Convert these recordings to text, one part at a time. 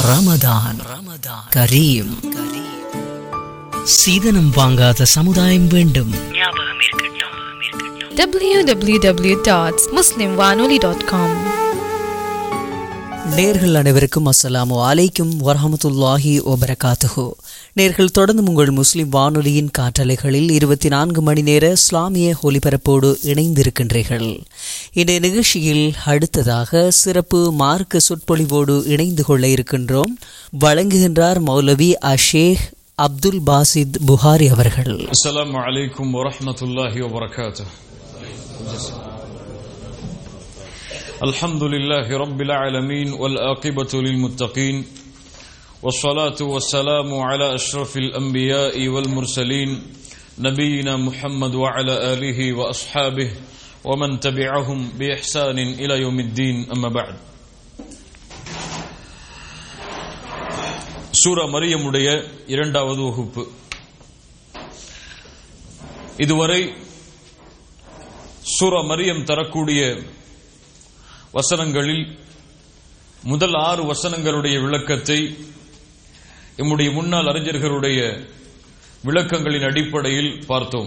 ரமதான் ரமதான் கரீம் சீதனம் வாங்காத சமுதாயம் வேண்டும் www.muslimwanoli.com நேர்கள் அனைவருக்கும் அஸ்ஸலாமு அலைக்கும் வரஹமத்துல்லாஹி வபரகாத்துஹு நேர்கள் தொடர்ந்து உங்கள் முஸ்லிம் வானொலியின் காற்றலைகளில் இருபத்தி நான்கு மணி நேர இஸ்லாமிய ஒலிபரப்போடு இணைந்திருக்கின்றீர்கள் இன்றைய நிகழ்ச்சியில் அடுத்ததாக சிறப்பு மார்க்க சொற்பொழிவோடு இணைந்து கொள்ள இருக்கின்றோம் வழங்குகின்றார் மௌலவி அஷேக் அப்துல் பாசித் புகாரி அவர்கள் السلام عليكم ورحمة الله وبركاته الحمد لله رب العالمين والآقبة للمتقين والصلاة والسلام على أشرف الأنبياء والمرسلين نبينا محمد وعلى آله وأصحابه ومن تبعهم بإحسان إلى يوم الدين أما بعد சூரா மரியமுடைய இரண்டாவது வகுப்பு இதுவரை சூரா மரியம் தரக்கூடிய வசனங்களில் முதல் ஆறு வசனங்களுடைய விளக்கத்தை எம்முடைய முன்னாள் அறிஞர்களுடைய விளக்கங்களின் அடிப்படையில் பார்த்தோம்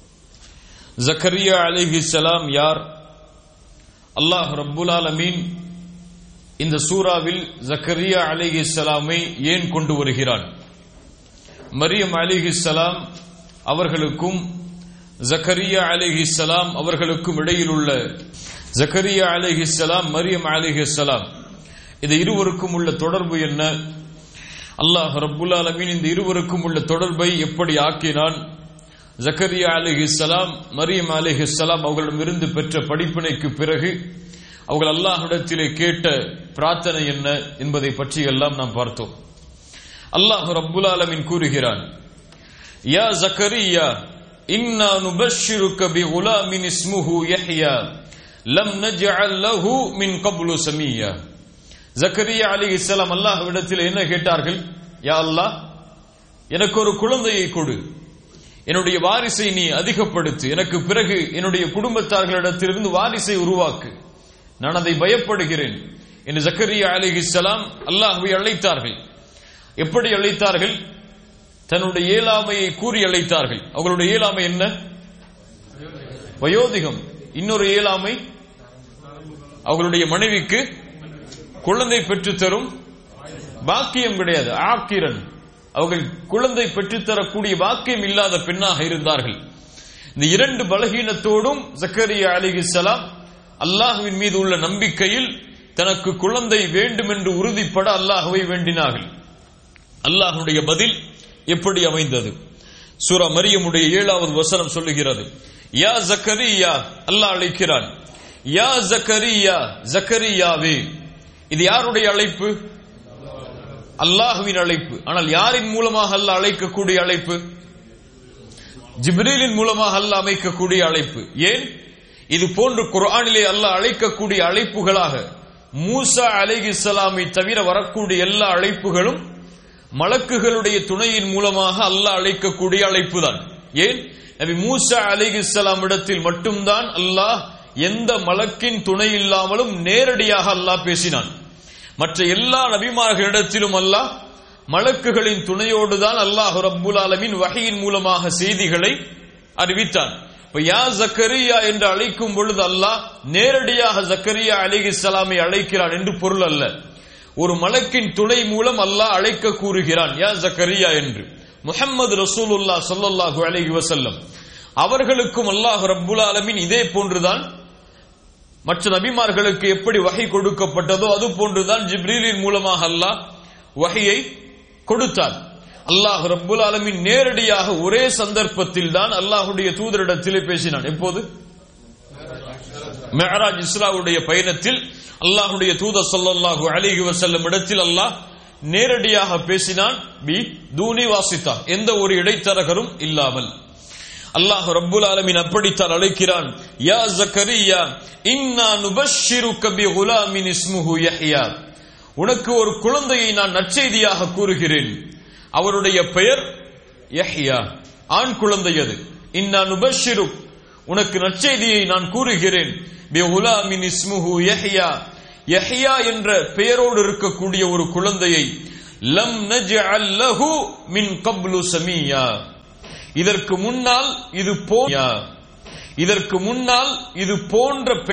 ஜக்கரியா அலிஹி சலாம் யார் அல்லாஹ் ரப்புல் ஆலமீன் இந்த சூறாவில் ஜக்கரியா அலிஹி சலாமை ஏன் கொண்டு வருகிறான் மரியம் அலிஹி சலாம் அவர்களுக்கும் ஜக்கரியா அலிஹி சலாம் அவர்களுக்கும் இடையில் உள்ள ஜக்கரியா அலிஹி சலாம் மரியம் அலிஹி சலாம் இந்த இருவருக்கும் உள்ள தொடர்பு என்ன அல்லாஹ் ரப்புல் ஆலமீன் இந்த இருவருக்கும் உள்ள தொடர்பை எப்படி ஆக்கினான் ஜக்கரியா அலிஹி சலாம் மரியம் அலிஹி சலாம் அவர்களிடமிருந்து பெற்ற படிப்பினைக்கு பிறகு அவர்கள் அல்லாஹ்விடத்திலே கேட்ட பிரார்த்தனை என்ன என்பதை பற்றி எல்லாம் நாம் பார்த்தோம் அல்லாஹ் ரப்புல் ஆலமீன் கூறுகிறான் யா ஜக்கரியா இன்னா நுபஷ்ஷிருக்க பிகுலாமின் இஸ்முஹு யஹ்யா லம் நஜ்அல் லஹு மின் கப்லு சமியா ஜக்கரியா அலைஹிஸ்ஸலாம் அல்லாஹ்விடத்தில் என்ன கேட்டார்கள் யா அல்லாஹ் எனக்கு ஒரு குழந்தையை கொடு என்னுடைய வாரிசை நீ அதிகப்படுத்து எனக்கு பிறகு என்னுடைய குடும்பத்தார்களிடத்திலிருந்து வாரிசை உருவாக்கு நான் அதை பயப்படுகிறேன் என்று ஜக்கரியா அலிஹிஸ்ஸலாம் அல்லாஹ்வை அழைத்தார்கள் எப்படி அழைத்தார்கள் தன்னுடைய இயலாமையை கூறி அழைத்தார்கள் அவர்களுடைய இயலாமை என்ன வயோதிகம் இன்னொரு இயலாமை அவர்களுடைய மனைவிக்கு குழந்தை பெற்றுத்தரும் பாக்கியம் கிடையாது ஆக்கிரன் அவர்கள் குழந்தை பெற்றுத்தரக்கூடிய பாக்கியம் இல்லாத பெண்ணாக இருந்தார்கள் இந்த இரண்டு பலகீனத்தோடும் ஜக்கரியா அலிஹிஸ்ஸலாம் அல்லாஹுவின் மீது உள்ள நம்பிக்கையில் தனக்கு குழந்தை வேண்டும் என்று உறுதிப்பட அல்லாஹுவை வேண்டினார்கள் அல்லாஹுடைய பதில் எப்படி அமைந்தது சூரா மரியமுடைய ஏழாவது வசனம் சொல்லுகிறது யா ஜக்கரியா அல்லாஹ் அழைக்கிறான் யா ஜக்கரியா ஜக்கரியாவே இது யாருடைய அழைப்பு அல்லாஹுவின் அழைப்பு ஆனால் யாரின் மூலமாக அல்லாஹ் அழைக்கக்கூடிய அழைப்பு ஜிப்ரீலின் மூலமாக அல்லாஹ் அமைக்கக்கூடிய அழைப்பு ஏன் இது போன்று குர்ஆனிலே அல்லாஹ் அழைக்கக்கூடிய அழைப்புகளாக மூசா அலைஹிஸ்ஸலாமை தவிர வரக்கூடிய எல்லா அழைப்புகளும் மலக்குகளுடைய துணையின் மூலமாக அல்லாஹ் அழைக்கக்கூடிய அழைப்பு தான் ஏன் நபி மூசா அலிஹிஸ்லாம் இடத்தில் மட்டும்தான் அல்லாஹ் எந்த மலக்கின் துணை இல்லாமலும் நேரடியாக அல்லாஹ் பேசினான் மற்ற எல்லா நபிமார்களிடத்திலும் அல்லாஹ் மலக்குகளின் துணையோடு தான் அல்லாஹ் ரப்புல் ஆலமின் வகையின் மூலமாக செய்திகளை அறிவித்தான் இப்ப யா ஜக்கரியா என்று அழைக்கும் பொழுது அல்லாஹ் நேரடியாக ஜக்கரியா அலிஹிஸ்லாமை அழைக்கிறான் என்று பொருள் அல்ல ஒரு மலக்கின் துணை மூலம் அல்லாஹ் அழைக்க கூறுகிறான் யா ஜக்கரியா என்று முஹம்மது ரசூலுல்லா சொல்லல்லாஹு அலைஹி வசல்லம் அவர்களுக்கும் அல்லாஹ் ரப்புல் ஆலமின் இதே போன்றுதான் மற்ற நபிமார்களுக்கு எப்படி வகை கொடுக்கப்பட்டதோ அது போன்றுதான் ஜிப்ரீலின் மூலமாக அல்லாஹ் வகையை கொடுத்தார் அல்லாஹ் ரப்புல் ஆலமின் நேரடியாக ஒரே சந்தர்ப்பத்தில் தான் அல்லாஹுடைய தூதரிடத்திலே பேசினான் எப்போது மெஹராஜ் இஸ்ராவுடைய பயணத்தில் அல்லாஹுடைய தூதர் சொல்லல்லாஹு அலிஹி வசல்லம் இடத்தில் அல்லாஹ் நேரடியாக பேசினான் பி தூணி வாசித்தா எந்த ஒரு இடைத்தரகரும் இல்லாமல் அல்லாஹ் ரப்புல் ஆலமின் அப்படித்தான் அழைக்கிறான் யா ஜக்கரியா இன்னா நுபஷ்ஷிருக்க பி குலாமின் இஸ்முஹு யஹ்யா உனக்கு ஒரு குழந்தையை நான் நற்செய்தியாக கூறுகிறேன் அவருடைய பெயர் யஹ்யா ஆண் குழந்தை அது இன்னா நுபஷ்ஷிரு உனக்கு நற்செய்தியை நான் கூறுகிறேன் பி குலாமின் இஸ்முஹு யஹ்யா யஹ்யா என்ற பெயரோடு இருக்கக்கூடிய ஒரு குழந்தையை லம் நஜ்அல் லஹு மின் கப்லு சமியா இதற்கு முன்னால் இது போ இதற்கு முன்னால் இது போன்ற